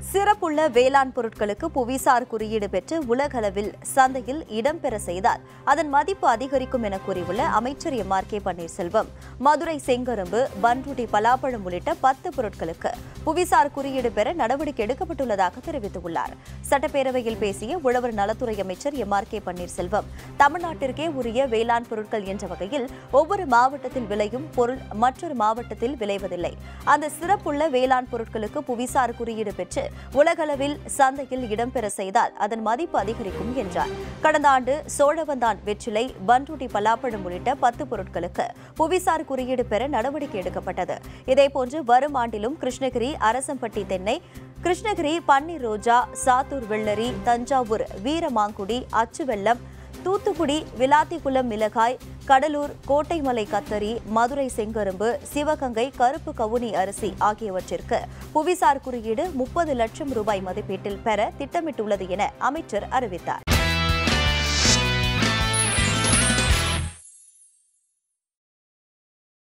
சிறப்புள்ள வேளாண் பொருட்களுக்கு புவிசார் குறியீடு பெற்று உலகளவில் சந்தையில் இடம்பெற செய்தால் அதன் மதிப்பு அதிகரிக்கும் என கூறியுள்ள அமைச்சர் M R K Panneerselvam Madurai செங்கரும்பு பன்ருட்டி பலாப்பழம் உள்ளிட்ட பத்து பொருட்களுக்கு புவிசார் குறியீடு பெற நடவடிக்கை எடுக்கப்பட்டுள்ளதாக தெரிவித்துள்ளார் சட்டப்பேரவையில் பேசிய உழவர் நலத்துறை அமைச்சர் எம் ஆர் கே பன்னீர்செல்வம் தமிழ்நாட்டிற்கே உரிய வேளாண் பொருட்கள் என்ற வகையில் ஒவ்வொரு மாவட்டத்தில் விளையும் பொருள் மற்றொரு மாவட்டத்தில் விளைவதில்லை அந்த சிறப்புள்ள வேளாண் பொருட்களுக்கு புவிசார் குறியீடு பெற்று உலகளவில் சந்தையில் இடம்பெற செய்தால் அதன் மதிப்பு அதிகரிக்கும் என்றார் கடந்த ஆண்டு சோழவந்தான் வெற்றிலை பன்ருட்டி பலாப்பழம் உள்ளிட்ட பத்து பொருட்களுக்கு புவிசார் குறியீடு பெற நடவடிக்கை எடுக்கப்பட்டது இதேபோன்று வரும் ஆண்டிலும் கிருஷ்ணகிரி அரசம்பட்டி தென்னை கிருஷ்ணகிரி பன்னீர் ரோஜா சாத்தூர் வெள்ளரி தஞ்சாவூர் வீரமாங்குடி அச்சுவெல்லம் தூத்துக்குடி விளாத்திக்குளம் மிளகாய் கடலூர் கோட்டைமலை கத்தரி மதுரை செங்கரும்பு சிவகங்கை கருப்பு கவுனி அரிசி ஆகியவற்றிற்கு புவிசார் குறியீடு முப்பது லட்சம் ரூபாய் மதிப்பீட்டில் பெற திட்டமிட்டுள்ளது என அமைச்சர் அறிவித்தார்